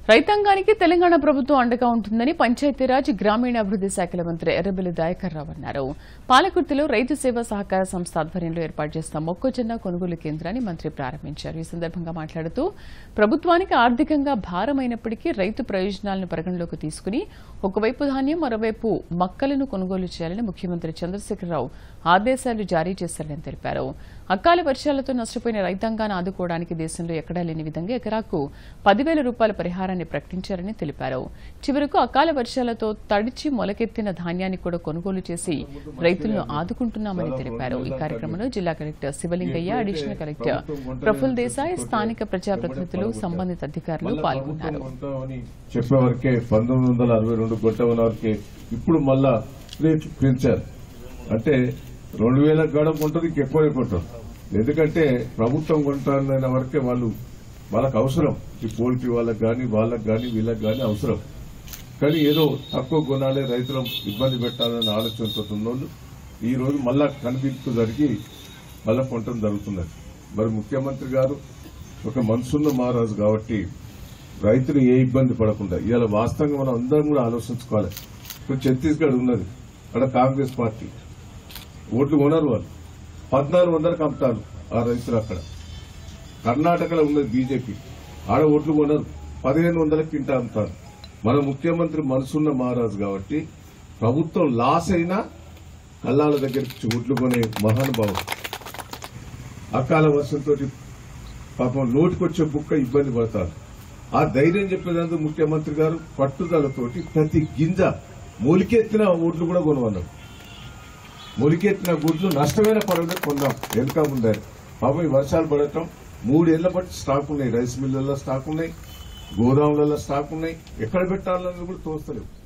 రైతాంగానికి తెలంగాణ ప్రభుత్వం అండగా ఉంటుందని పంచాయతీరాజ్ గ్రామీణాభివృద్ది శాఖల మంత్రి ఎర్రబెల్లి దయాకర్ రావు అన్నారు పాలకుర్తిలో రైతు సేవా సహకార సంస్థ ఆధ్వర్యంలో ఏర్పాటు చేసిన మొక్కజొన్న కొనుగోలు కేంద్రాన్ని మంత్రి ప్రారంభించారు ఈ సందర్భంగా మాట్లాడుతూ ప్రభుత్వానికి ఆర్థికంగా భారమైనప్పటికీ రైతు ప్రయోజనాలను పరిగణలోకి తీసుకుని ఒకవైపు ధాన్యం మరోవైపు మక్కలను కొనుగోలు చేయాలని ముఖ్యమంత్రి చంద్రశేఖరరావు ఆదేశాలు జారీ చేశారని తెలిపారు అకాల వర్షాలతో నష్టపోయిన రైతాంగాన్ని ఆదుకోవడానికి దేశంలో ఎక్కడా లేని విధంగా ఎకరాకు పదివేల రూపాయల పరిహారాన్ని ప్రకటించారని తెలిపారు చివరకు అకాల వర్షాలతో తడిచి మొలకెత్తిన ధాన్యాన్ని కూడా కొనుగోలు చేసి రైతులను ఆదుకుంటున్నామని తెలిపారు ఈ కార్యక్రమంలో జిల్లా collector Shivalingaiah additional collector Praful Desai స్థానిక ప్రజాప్రతినిధులు సంబంధిత అధికారులు పాల్గొన్నారు కొంటామని చెప్పే వరకే పంతొమ్మిది వందల అరవై రెండు కొట్టామని వరకే ఇప్పుడు మళ్ళా రేట్ పెంచారు అంటే రెండు వేల గడవ కొంటారు ఇంకెక్కువనే కొంటారు ఎందుకంటే ప్రభుత్వం కొంటారన్న వరకే వాళ్ళు వాళ్ళకి అవసరం ఈ పోల్ట్రీ వాళ్ళకి కానీ వాళ్ళకి కానీ వీళ్ళకి కానీ అవసరం కానీ ఏదో తక్కువ కొనాలి రైతులను ఇబ్బంది పెట్టాలనే ఆలోచనతో ఉన్నోళ్ళు ఈ రోజు మళ్ళా కనిపింపు జరిగి మళ్ళా కొనటం జరుగుతున్నది మరి ముఖ్యమంత్రి గారు ఒక మనసున్న మహారాజు కాబట్టి రైతులు ఏ ఇబ్బంది పడకుండా ఇవాళ వాస్తవంగా మనం అందరం కూడా ఆలోచించుకోవాలి ఇప్పుడు ఛత్తీస్గఢ్ ఉన్నది అక్కడ కాంగ్రెస్ పార్టీ ఓట్లు కొనరు వాళ్ళు పద్నాలుగు వందలకు అమ్ముతారు ఆ రైతులు అక్కడ కర్ణాటకలో ఉన్నది బీజేపీ ఆడ ఓట్లు కొనరు పదిహేను వందలకి కింటా అమ్ముతారు మన ముఖ్యమంత్రి మనసున్న మహారాజు కాబట్టి ప్రభుత్వం లాస్ అయినా కల్లాల దగ్గరికి ఓట్లు కొనే మహానుభావుడు అకాల వర్షంతో పాపం నోటికొచ్చే బుక్క ఇబ్బంది పడతారు ఆ ధైర్యం చెప్పేందుకు ముఖ్యమంత్రి గారు పట్టుదలతోటి ప్రతి గింజ మొలికెత్తిన ఓట్లు కూడా కొనమన్నారు మొలికెత్తిన గుడ్లు నష్టమైన పర్వాలేదు కొందాం వెనుక ముందారు పాపం ఈ వర్షాలు పడటం మూడేళ్ల బట్టి స్టాక్ ఉన్నాయి రైస్ మిల్లుల్లో స్టాక్ ఉన్నాయి గోదాములలో స్టాక్ ఉన్నాయి ఎక్కడ పెట్టాలన్నది కూడా తోస్తలేవు